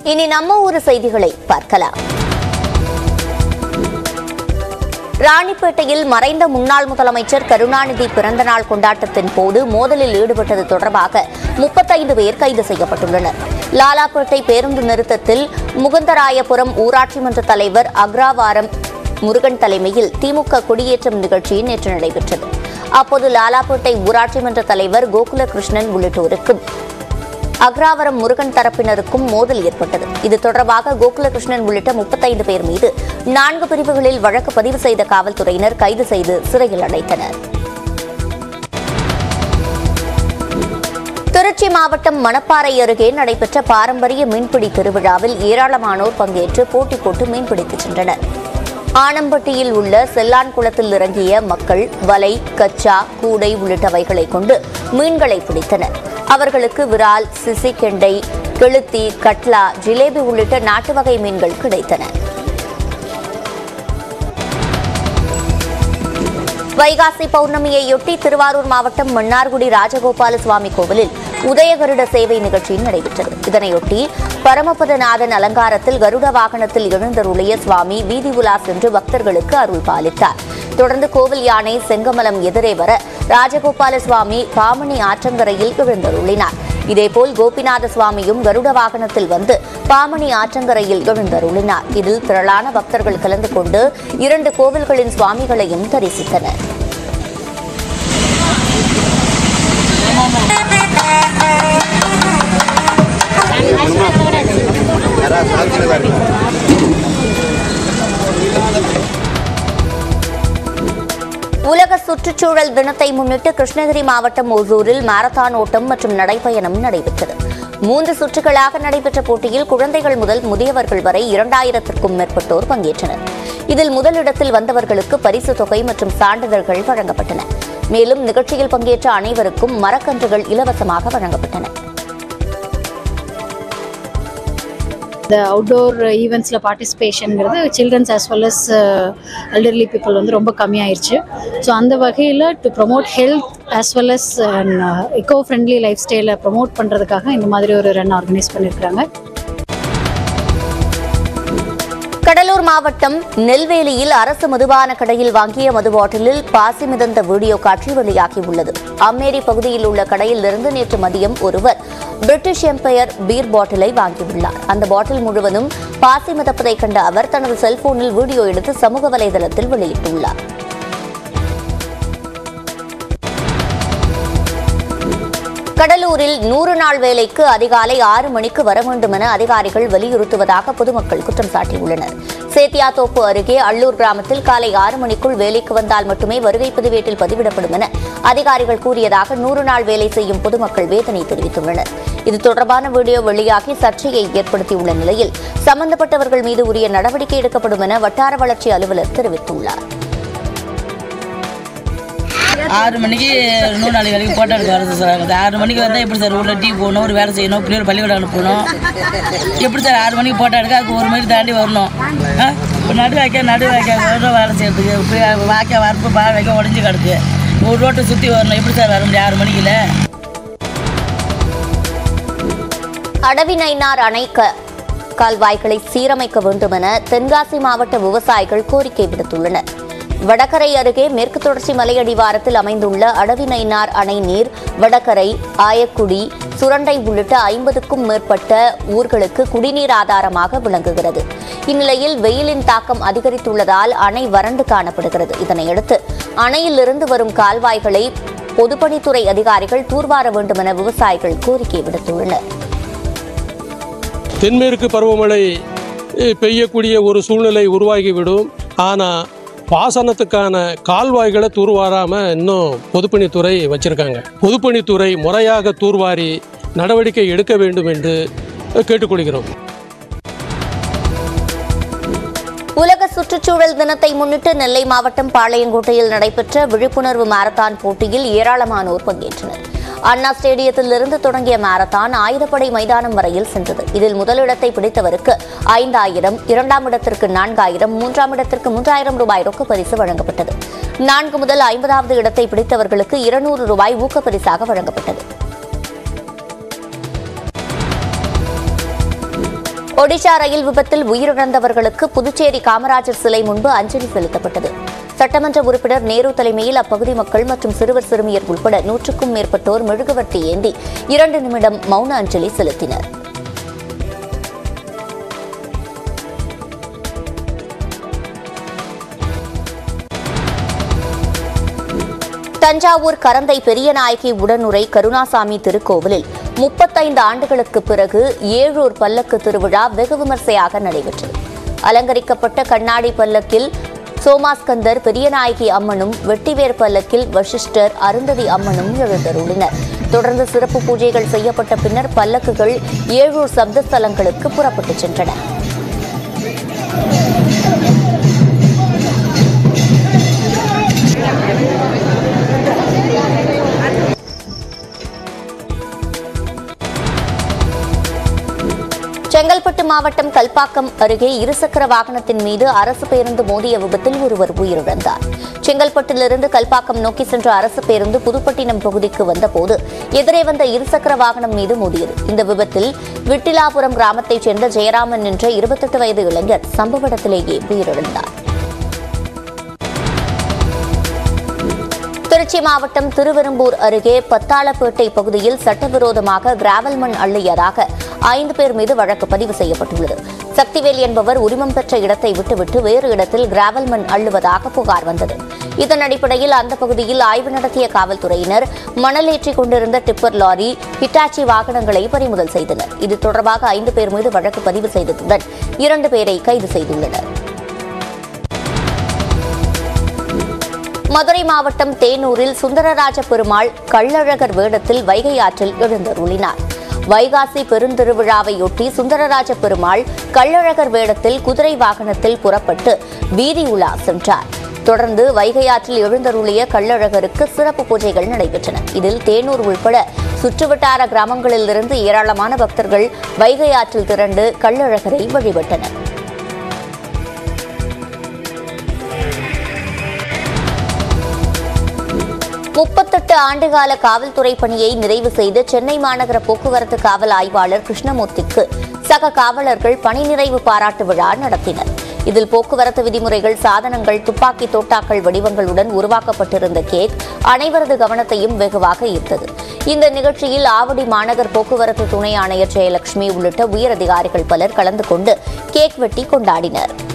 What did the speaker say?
இனி நம்ம ஊர் செய்திகளை பார்க்கலாம் ராணிப்பேட்டையில் மறைந்த முன்னாள் முதலமைச்சர் கருணாநிதி பிறந்தநாள் கொண்டாட்டத்தின் போது மோதலில் ஈடுபட்டது தொடர்பாக முப்பத்தைந்து பேர் கைது செய்யப்பட்டுள்ளனர் லாலாப்பேட்டை பேருந்து நிறுத்தத்தில் முகுந்தராயபுரம் ஊராட்சி மன்ற தலைவர் அக்ராவாரம் முருகன் தலைமையில் திமுக கொடியேற்றம் நிகழ்ச்சி நேற்று நடைபெற்றது அப்போது லாலாப்பேட்டை ஊராட்சி மன்ற தலைவர் கோகுலகிருஷ்ணன் உள்ளிட்டோருக்கும் அக்ராவரம் முருகன் தரப்பினருக்கும் மோதல் ஏற்பட்டது இது தொடர்பாக கோகுலகிருஷ்ணன் உள்ளிட்ட முப்பத்தைந்து பேர் மீது நான்கு பிரிவுகளில் வழக்கு பதிவு செய்த காவல்துறையினர் கைது செய்து சிறையில் அடைத்தனர் திருச்சி மாவட்டம் மணப்பாறை அருகே நடைபெற்ற பாரம்பரிய மீன்பிடி திருவிழாவில் ஏராளமானோர் பங்கேற்று போட்டி போட்டு மீன்பிடித்து சென்றனர் ஆனம்பட்டியில் உள்ள செல்லான் குளத்தில் இறங்கிய மக்கள் வலை கச்சா கூடை உள்ளிட்டவைகளை கொண்டு மீன்களை பிடித்தனர் அவர்களுக்கு விரால் சிசிகெண்டை கெளுத்தி கட்லா ஜிலேபி உள்ளிட்ட நாட்டு வகை மீன்கள் கிடைத்தன வைகாசி பௌர்ணமியையொட்டி திருவாரூர் மாவட்டம் மன்னார்குடி ராஜகோபால சுவாமி கோவிலில் உதயகருட சேவை நிகழ்ச்சி நடைபெற்றது இதனையொட்டி பரமபதநாதன் அலங்காரத்தில் கருட வாகனத்தில் எழுந்தருளிய சுவாமி வீதி உலா சென்று பக்தர்களுக்கு அருள் பாலித்தார் தொடர்ந்து கோவில் யானை செங்கமலம் எதிரே வர ராஜகோபால சுவாமி பாமணி ஆற்றங்கரையில் எழுந்தருளினார் இதேபோல் கோபிநாத சுவாமியும் கருட வாகனத்தில் வந்து பாமணி ஆற்றங்கரையில் எழுந்தருளினார் இதில் திரளான பக்தர்கள் கலந்து கொண்டு இரண்டு கோவில்களின் சுவாமிகளையும் தரிசித்தனர் உலக சுற்றுச்சூழல் தினத்தை முன்னிட்டு கிருஷ்ணகிரி மாவட்டம் ஓசூரில் மாரத்தான் ஓட்டம் மற்றும் நடைப்பயணம் நடைபெற்றது மூன்று சுற்றுகளாக நடைபெற்ற போட்டியில் குழந்தைகள் முதல் முதியவர்கள் வரை இரண்டாயிரத்திற்கும் மேற்பட்டோர் பங்கேற்றனர் இதில் முதலிடத்தில் வந்தவர்களுக்கு பரிசு தொகை மற்றும் சான்றிதழ்கள் வழங்கப்பட்டன மேலும் நிகழ்ச்சியில் பங்கேற்ற அனைவருக்கும் மரக்கன்றுகள் இலவசமாக வழங்கப்பட்டன இந்த அவுட்டோர் ஈவெண்ட்ஸில் பார்ட்டிசிபேஷனுங்கிறது childrens as well as elderly people வந்து ரொம்ப கம்மியாயிருச்சு ஸோ அந்த வகையில் to promote health as well as eco friendly லைஃப் ஸ்டைலை ப்ரொமோட் பண்ணுறதுக்காக இந்த மாதிரி ஒரு ரன் ஆர்கனைஸ் பண்ணியிருக்கிறாங்க கடலூர் மாவட்டம் நெல்வேலியில் அரசு மதுபான கடையில் வாங்கிய மது பாட்டிலில் பாசி மிதந்த வீடியோ காட்சி வெளியாகியுள்ளது அம்மேரி பகுதியில் உள்ள கடையில் இருந்து நேற்று மதியம் ஒருவர் பிரிட்டிஷ் எம்பையர் பீர் பாட்டிலை வாங்கியுள்ளார் அந்த பாட்டில் முழுவதும் பாசி மிதப்பதை கண்ட அவர் தனது செல்போனில் வீடியோ எடுத்து சமூக வலைதளத்தில் வெளியிட்டுள்ளார் கடலூரில் நூறு நாள் வேலைக்கு அதிகாலை ஆறு மணிக்கு வர வேண்டும் என அதிகாரிகள் வலியுறுத்துவதாக பொதுமக்கள் குற்றம் சாட்டியுள்ளனர் சேத்தியாத்தோப்பு அருகே அள்ளூர் கிராமத்தில் காலை ஆறு மணிக்குள் வேலைக்கு வந்தால் மட்டுமே வருகை பதிவேட்டில் பதிவிடப்படும் என அதிகாரிகள் கூறியதாக நூறு நாள் வேலை செய்யும் பொதுமக்கள் வேதனை தெரிவித்துள்ளனர் இது தொடர்பான வீடியோ வெளியாகி சர்ச்சையை ஏற்படுத்தியுள்ள நிலையில் சம்பந்தப்பட்டவர்கள் மீது உரிய நடவடிக்கை எடுக்கப்படும் என வட்டார வளர்ச்சி அலுவலர் தெரிவித்துள்ளார் ஆறு மணிக்கு நூறு நாளைக்கு வரைக்கும் ஃபோட்டோ எடுக்க வரது சார் அது ஆறு மணிக்கு வந்தால் எப்படி சார் ஊரில் டீ போகணும் ஒரு வேலை செய்யணும் பிள்ளையோட பள்ளிக்கூடம் அனுப்பணும் எப்படி சார் ஆறு மணிக்கு ஃபோட்டோ எடுக்க அதுக்கு ஒரு மணி தாண்டி வரணும் ஆ இப்போ நடு வாய்க்கா நடு வாய்க்கா வரணும் வேலை செய்யறதுக்கு இப்போ வாய்க்கா வரப்பு பா வைக்க உடஞ்சி கிடக்கு ஒரு ரோட்டை சுற்றி வரணும் எப்படி சார் வர முடியும் ஆறு மணிக்குல அடவி நைனார் அணை க- கால்வாய்களை சீரமைக்க வேண்டும் என தென்காசி மாவட்ட விவசாயிகள் கோரிக்கை விடுத்துள்ளனர் வடகரை அருகே மேற்கு தொடர்ச்சி மலையடிவாரத்தில் அமைந்துள்ள அடவி நைனார் அணை நீர் வடகரை ஆயக்குடி சுரண்டை உள்ளிட்ட ஐம்பதுக்கும் மேற்பட்ட ஊர்களுக்கு குடிநீர் ஆதாரமாக விளங்குகிறது இந்நிலையில் வெயிலின் தாக்கம் அதிகரித்துள்ளதால் அணை வறண்டு காணப்படுகிறது இதனையடுத்து அணையிலிருந்து வரும் கால்வாய்களை பொதுப்பணித்துறை அதிகாரிகள் தூர்வார வேண்டும் என விவசாயிகள் கோரிக்கை விடுத்துள்ளனர் தென்மேற்கு பருவமழை அஹ், பெய்யக்கூடிய ஒரு சூழ்நிலை உருவாகிவிடும் ஆனால் பாசனத்துக்கான கால்வாய்களை தூர்வாராமல் இன்னும் பொதுப்பணித்துறை வச்சிருக்காங்க பொதுப்பணித்துறை முறையாக தூர்வாரி நடவடிக்கை எடுக்க வேண்டும் என்று அஹ், கேட்டுக்கொள்கிறோம் உலக சுற்றுச்சூழல் தினத்தை முன்னிட்டு நெல்லை மாவட்டம் பாளையங்கோட்டையில் நடைபெற்ற விழிப்புணர்வு மாரத்தான் போட்டியில் ஏராளமானோர் பங்கேற்றனர் அண்ணா ஸ்டேடியத்திலிருந்து தொடங்கிய மாரத்தான் ஆயுதப்படை மைதானம் வரையில் சென்றது இதில் முதலிடத்தை பிடித்தவருக்கு ஐந்தாயிரம் இரண்டாம் இடத்திற்கு நான்காயிரம் மூன்றாம் இடத்திற்கு மூன்றாயிரம் ரூபாய் ரொக்க பரிசு வழங்கப்பட்டது நான்கு முதல் ஐம்பதாவது இடத்தை பிடித்தவர்களுக்கு இருநூறு ரூபாய் ஊக்கப்பரிசாக வழங்கப்பட்டது ஒடிஷா ரயில் விபத்தில் உயிரிழந்தவர்களுக்கு புதுச்சேரி காமராஜர் சிலை முன்பு அஞ்சலி செலுத்தப்பட்டது சட்டமன்ற உறுப்பினர் நேரு தலைமையில் அப்பகுதி மக்கள் மற்றும் சிறுவர் சிறுமியர் உட்பட நூற்றுக்கும் மேற்பட்டோர் மெழுகுவர்த்தி ஏந்தி இரண்டு நிமிடம் மௌன அஞ்சலி செலுத்தினர் தஞ்சாவூர் கரந்தை பெரியநாயகி உடனுரை கருணாசாமி திருக்கோவிலில் முப்பத்தைந்து ஆண்டுகளுக்கு பிறகு ஏழூர் பல்லக்கு திருவிழா வெகு விமர்சையாக நடைபெற்றது அலங்கரிக்கப்பட்ட கண்ணாடி பல்லக்கில் சோமாஸ்கந்தர் பெரியநாயகி அம்மனும் வெட்டிவேர் பல்லக்கில் வசிஷ்டர் அருந்ததி அம்மனும் எழுந்தருளினர் தொடர்ந்து சிறப்பு பூஜைகள் செய்யப்பட்ட பின்னர் பல்லக்குகள் ஏழூர் சப்தஸ்தலங்களுக்கு புறப்பட்டுச் சென்றன செங்கல்பட்டு மாவட்டம் கல்பாக்கம் அருகே இருசக்கர வாகனத்தின் மீது அரசு பேருந்து மோதிய விபத்தில் ஒருவர் உயிரிழந்தார் செங்கல்பட்டிலிருந்து கல்பாக்கம் நோக்கி சென்ற அரசு பேருந்து புதுப்பட்டினம் பகுதிக்கு வந்தபோது எதிரே வந்த இருசக்கர வாகனம் மீது மோதியது இந்த விபத்தில் விட்டிலாபுரம் கிராமத்தைச் சேர்ந்த ஜெயராமன் என்ற இருபத்தெட்டு வயது இளைஞர் சம்பவ இடத்திலேயே உயிரிழந்தார் திருச்சி மாவட்டம் திருவெரும்பூர் அருகே பத்தாளப்பேட்டை பகுதியில் சட்டவிரோதமாக கிராவல் மண் அள்ளியதாக ஐந்து பேர் மீது வழக்கு பதிவு செய்யப்பட்டுள்ளது சக்திவேல் என்பவர் உரிமம் பெற்ற இடத்தை விட்டுவிட்டு வேறு இடத்தில் கிராவல் மண் அள்ளுவதாக புகார் வந்தது இதன் அடிப்படையில் அந்த பகுதியில் ஆய்வு நடத்திய காவல்துறையினர் மணல் ஏற்றிக் கொண்டிருந்த டிப்பர் லாரி ஹிட்டாச்சி வாகனங்களை பறிமுதல் செய்தனர் இது தொடர்பாக ஐந்து பேர் மீது வழக்கு பதிவு செய்ததுடன் இரண்டு பேரை கைது செய்துள்ளனர் மதுரை மாவட்டம் தேனூரில் சுந்தரராஜ பெருமாள் கள்ளழகர் வேடத்தில் வைகை ஆற்றில் எழுந்தருளினார் வைகாசி பெருந்திருவிழாவையொட்டி சுந்தரராஜ பெருமாள் கள்ளழகர் வேடத்தில் குதிரை வாகனத்தில் புறப்பட்டு வீதி உலா சென்றார் தொடர்ந்து வைகை ஆற்றில் எழுந்தருளிய கள்ளழகருக்கு சிறப்பு பூஜைகள் நடைபெற்றன இதில் தேனூர் உள்பட சுற்றுவட்டார கிராமங்களிலிருந்து ஏராளமான பக்தர்கள் வைகை ஆற்றில் திரண்டு கள்ளழகரை வழிபட்டனர் முப்பத்தெட்டு ஆண்டுகால காவல்துறை பணியை நிறைவு செய்த சென்னை மாநகர போக்குவரத்து காவல் ஆய்வாளர் கிருஷ்ணமூர்த்திக்கு சக காவலர்கள் பணி நிறைவு பாராட்டு விழா நடத்தினர் இதில் போக்குவரத்து விதிமுறைகள் சாதனங்கள் துப்பாக்கி தோட்டாக்கள் வடிவங்களுடன் உருவாக்கப்பட்டிருந்த கேக் அனைவரது கவனத்தையும் வெகுவாக ஈர்த்தது இந்த நிகழ்ச்சியில் ஆவடி மாநகர் போக்குவரத்து துணை ஆணையர் ஜெயலட்சுமி உள்ளிட்ட உயரதிகாரிகள் பலர் கலந்து கொண்டு கேக் வெட்டி கொண்டாடினர்